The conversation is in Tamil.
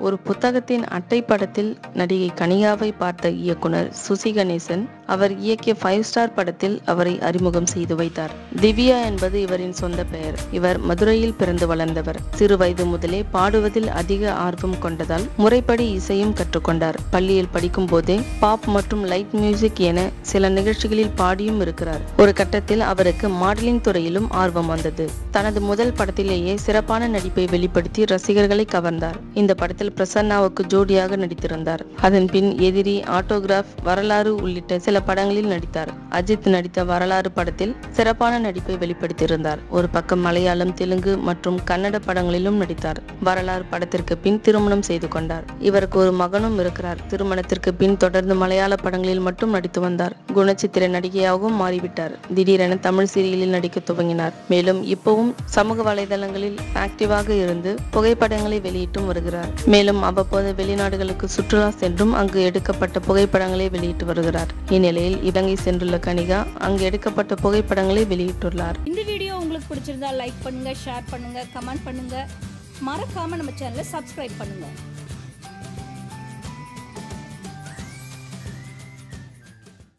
ஒரு புத்தகத்தின் அட்டை படத்தில் நடிகை கனிகாவை பார்த்த இயக்குனர் சுசி கணேசன் அவர் இயக்கிய ஃபைவ் ஸ்டார் படத்தில் அவரை அறிமுகம் செய்து வைத்தார் திவ்யா என்பது இவரின் சொந்த பெயர் இவர் மதுரையில் பிறந்து வளர்ந்தவர் சிறு வயது முதலே பாடுவதில் அதிக ஆர்வம் கொண்டதால் முறைப்படி இசையும் கற்றுக்கொண்டார் பள்ளியில் படிக்கும் போதே பாப் மற்றும் லைட் மியூசிக் என சில நிகழ்ச்சிகளில் பாடியும் இருக்கிறார் ஒரு கட்டத்தில் அவருக்கு மாடலிங் துறையிலும் ஆர்வம் வந்தது தனது முதல் படத்திலேயே சிறப்பான நடிப்பை வெளிப்படுத்தி ரசிகர்களை கவர்ந்தார் இந்த படத்தில் பிரசன்னாவுக்கு ஜோடியாக நடித்திருந்தார் அதன் பின் எதிரி ஆட்டோகிராஃப் வரலாறு உள்ளிட்ட சில படங்களில் நடித்தார் அஜித் நடித்த வரலாறு படத்தில் சிறப்பான நடிப்பை வெளிப்படுத்தியிருந்தார் ஒரு பக்கம் மலையாளம் தெலுங்கு மற்றும் கன்னட படங்களிலும் நடித்தார் வரலாறு படத்திற்கு பின் திருமணம் செய்து கொண்டார் இவருக்கு ஒரு மகனும் இருக்கிறார் திருமணத்திற்கு பின் தொடர்ந்து மலையாள படங்களில் மட்டும் நடித்து வந்தார் குணச்சித்திர நடிகையாகவும் மாறிவிட்டார் திடீரென தமிழ் சீரியலில் நடிக்க துவங்கினார் மேலும் இப்பவும் சமூக வலைதளங்களில் ஆக்டிவாக இருந்து புகைப்படங்களை வெளியிட்டும் வருகிறார் மேலும் அவ்வப்போது வெளிநாடுகளுக்கு சுற்றுலா சென்றும் அங்கு எடுக்கப்பட்ட புகைப்படங்களை வெளியிட்டு வருகிறார் இந்நிலையில் இலங்கை சென்றுள்ள கனிகா அங்கு எடுக்கப்பட்ட புகைப்படங்களை வெளியிட்டுள்ளார் இந்த வீடியோ உங்களுக்கு பிடிச்சிருந்தா லைக் பண்ணுங்க ஷேர் பண்ணுங்க கமெண்ட் பண்ணுங்க மறக்காம நம்ம சேனலை சப்ஸ்கிரைப் பண்ணுங்க